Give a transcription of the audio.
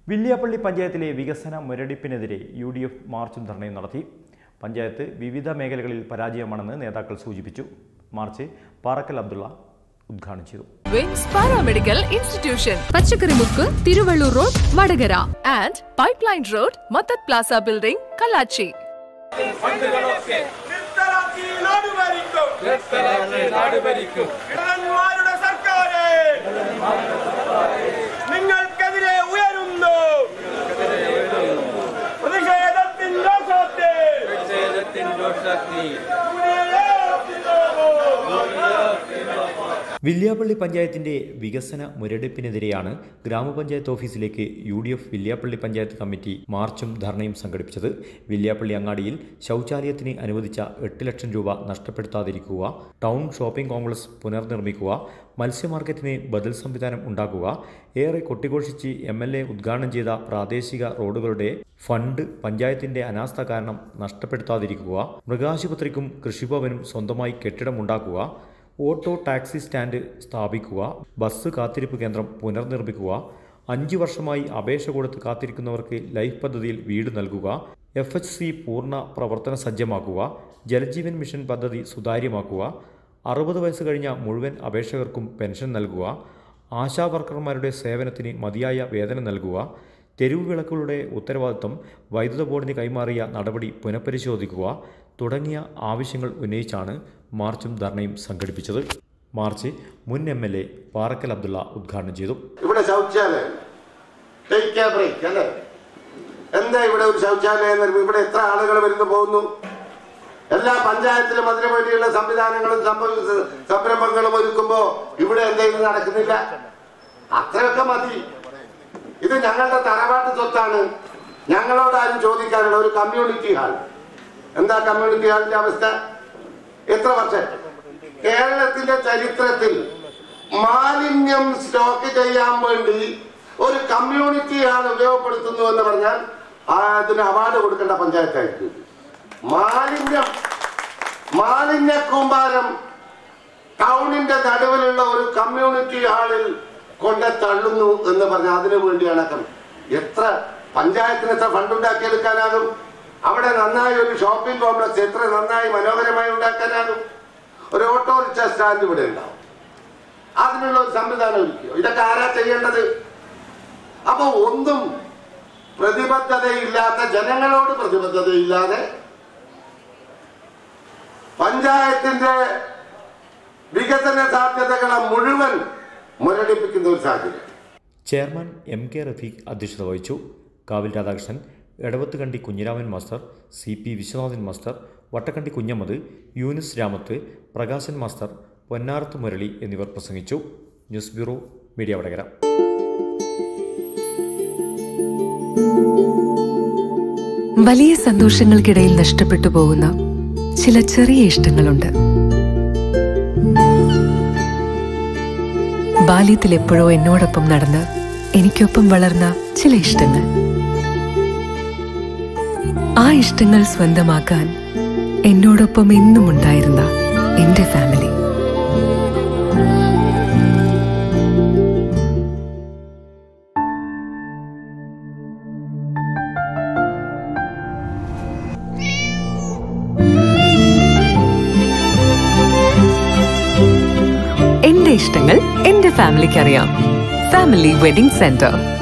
വില്യാപ്പള്ളി പഞ്ചായത്തിലെ വികസന മുരടിപ്പിനെതിരെ U D F മാർച്ചും ധർണയും നടത്തി പഞ്ചായത്ത് വിവിധ മേഖലകളിൽ പരാജയമാണെന്ന് നേതാക്കൾ സൂചിപ്പിച്ചു മാർച്ച് പാറക്കൽ അബ്ദുള്ള ഉദ്ഘാടനം ചെയ്തു വിംസ് paramedical institution Pachakkarimukku Thiruvallur road Vadakara and pipeline road Mathath plaza building Kallachi നിർത്തലാക്കി നാട് ഭരിക്കും ഇടവന്മാരുടെ സർക്കാരെ നിങ്ങൾക്കെതിരെ ഉയരുന്നു പ്രതിഷേധത്തിൻ രോഷത്തെ വില്യാപ്പള്ളി പഞ്ചായത്തിന്റെ വികസന മുരടിപ്പിനെതിരെയാണ് ഗ്രാമപഞ്ചായത്ത് ഓഫീസിലേക്ക് U D F Villiappally panchayat committee മാർച്ചും ധർണയും സംഘടിപ്പിച്ചത് വില്യാപ്പള്ളി അങ്ങാടിയിൽ ശൗചാലയത്തിന് അനുവദിച്ച എട്ട് ലക്ഷം രൂപ നഷ്ടപ്പെടുത്താതിരിക്കുക ടൗൺ ഷോപ്പിംഗ് കോംപ്ലക്സ് പുനർനിർമ്മിക്കുക മത്സ്യമാർക്കറ്റിന് ബദൽ സംവിധാനം ഉണ്ടാക്കുക ഏറെ കൊട്ടിഘോഷിച്ച് എം എൽ എ ഉദ്ഘാടനം ചെയ്ത പ്രാദേശിക റോഡുകളുടെ ഫണ്ട് പഞ്ചായത്തിന്റെ അനാസ്ഥ കാരണം നഷ്ടപ്പെടുത്താതിരിക്കുക മൃഗാശുപത്രിക്കും കൃഷിഭവനും സ്വന്തമായി കെട്ടിടമുണ്ടാക്കുക ഓട്ടോ ടാക്സി സ്റ്റാൻഡ് സ്ഥാപിക്കുക ബസ് കാത്തിരിപ്പ് കേന്ദ്രം പുനർനിർമ്മിക്കുക അഞ്ച് വർഷമായി അപേക്ഷ കൊടുത്ത് കാത്തിരിക്കുന്നവർക്ക് ലൈഫ് പദ്ധതിയിൽ വീട് നൽകുക എഫ് എച്ച് സി പൂർണ്ണ പ്രവർത്തന സജ്ജമാക്കുക ജലജീവൻ മിഷൻ പദ്ധതി സുതാര്യമാക്കുക അറുപത് വയസ്സ് കഴിഞ്ഞ മുഴുവൻ അപേക്ഷകർക്കും പെൻഷൻ നൽകുക ആശാ വർക്കർമാരുടെ സേവനത്തിന് മതിയായ വേതനം നൽകുക തെരുവ് വിളക്കുകളുടെ ഉത്തരവാദിത്വം വൈദ്യുത ബോർഡിന് കൈമാറിയ നടപടി പുനഃപരിശോധിക്കുക തുടങ്ങിയ ആവശ്യങ്ങൾ ഉന്നയിച്ചാണ് മാർച്ചും ധർണയും സംഘടിപ്പിച്ചത് മാർച്ച് മുൻ M L A Parakkal Abdulla ഉദ്ഘാടനം ചെയ്തു ഇവിടെ ശൗചാലയം ടേക്ക് എ ബ്രേക്ക് അല്ലേ എന്താ ഇവിടെ ഒരു ശൗചാലയം എന്ന് ഇവിടെ എത്ര ആളുകൾ വരുന്നു പോകുന്നു എല്ലാ പഞ്ചായത്തിലും അതിനു വേണ്ടിയുള്ള സംവിധാനങ്ങളും സംഭവ- സംരംഭങ്ങളും ഒരുക്കുമ്പോ ഇവിടെ എന്തെങ്കിലും നടക്കുന്നില്ല അത്രയൊക്കെ മതി ഇത് ഞങ്ങളുടെ തറവാട്ട് സ്വത്താണ് ഞങ്ങളോട് ആരും ചോദിക്കാനുള്ള ഒരു കമ്മ്യൂണിറ്റി ഹാൾ എന്താ കമ്മ്യൂണിറ്റി ഹാളിന്റെ അവസ്ഥ എത്ര വർഷം കേരളത്തിന്റെ ചരിത്രത്തിൽ മാലിന്യം സ്റ്റോക്ക് ചെയ്യാൻ വേണ്ടി ഒരു കമ്മ്യൂണിറ്റി ഹാൾ ഉപയോഗപ്പെടുത്തുന്നു എന്ന് പറഞ്ഞാൽ ആ അതിന് അവാർഡ് കൊടുക്കേണ്ട പഞ്ചായത്തായിരിക്കും മാലിന്യം മാലിന്യ കൂമ്പാരം ടൗണിന്റെ നടുവിലുള്ള ഒരു കമ്മ്യൂണിറ്റി ഹാളിൽ കൊണ്ട് തള്ളുന്നു എന്ന് പറഞ്ഞാൽ അതിനു വേണ്ടിയാണ് കം- എത്ര പഞ്ചായത്തിന് എത്ര ഫണ്ട് ഉണ്ടാക്കിയെടുക്കാനാകും അവിടെ നന്നായി ഒരു ഷോപ്പിംഗ് കോംപ്ലക്സ് എത്ര നന്നായി മനോഹരമായി ഉണ്ടാക്കാനാകും ഒരു ഓട്ടോറിക്ഷ സ്റ്റാൻഡ് ഇവിടെ ഉണ്ടാവും അതിനുള്ള ഒരു സംവിധാനം ഒരുക്കിയോ ഇതൊക്കെ ആരാ ചെയ്യേണ്ടത് അപ്പൊ ഒന്നും പ്രതിബദ്ധതയില്ലാത്ത ജനങ്ങളോട് പ്രതിബദ്ധതയില്ലാതെ പഞ്ചായത്തിന്റെ വികസന സാധ്യതകളെ മുഴുവൻ മുരടിപ്പിക്കുന്ന ഒരു സാഹചര്യം ചെയർമാൻ എം കെ റഫീഖ് അധ്യക്ഷത വഹിച്ചു Kavil Radhakrishnan Edavathukandi Kunhiraman master C P Viswanathan master Vattakkandi Kunhammad Yunus Ramath Prakashan master Ponnarath Murali എന്നിവർ പ്രസംഗിച്ചു ന്യൂസ് ബ്യൂറോ മീഡിയ വടകര വലിയ സന്തോഷങ്ങൾക്കിടയിൽ നഷ്ടപ്പെട്ടു പോകുന്ന ചില ചെറിയ ഇഷ്ടങ്ങളുണ്ട് ബാല്യത്തിൽ എപ്പോഴോ എന്നോടൊപ്പം നടന്ന് എനിക്കൊപ്പം വളർന്ന ചില ഇഷ്ടങ്ങൾ ആ ഇഷ്ടങ്ങൾ സ്വന്തമാക്കാൻ എന്നോടൊപ്പം എന്നും ഉണ്ടായിരുന്ന എന്റെ ഫാമിലി എന്റെ ഇഷ്ടങ്ങൾ എന്റെ ഫാമിലിക്ക് അറിയാം ഫാമിലി വെഡിംഗ് സെന്റർ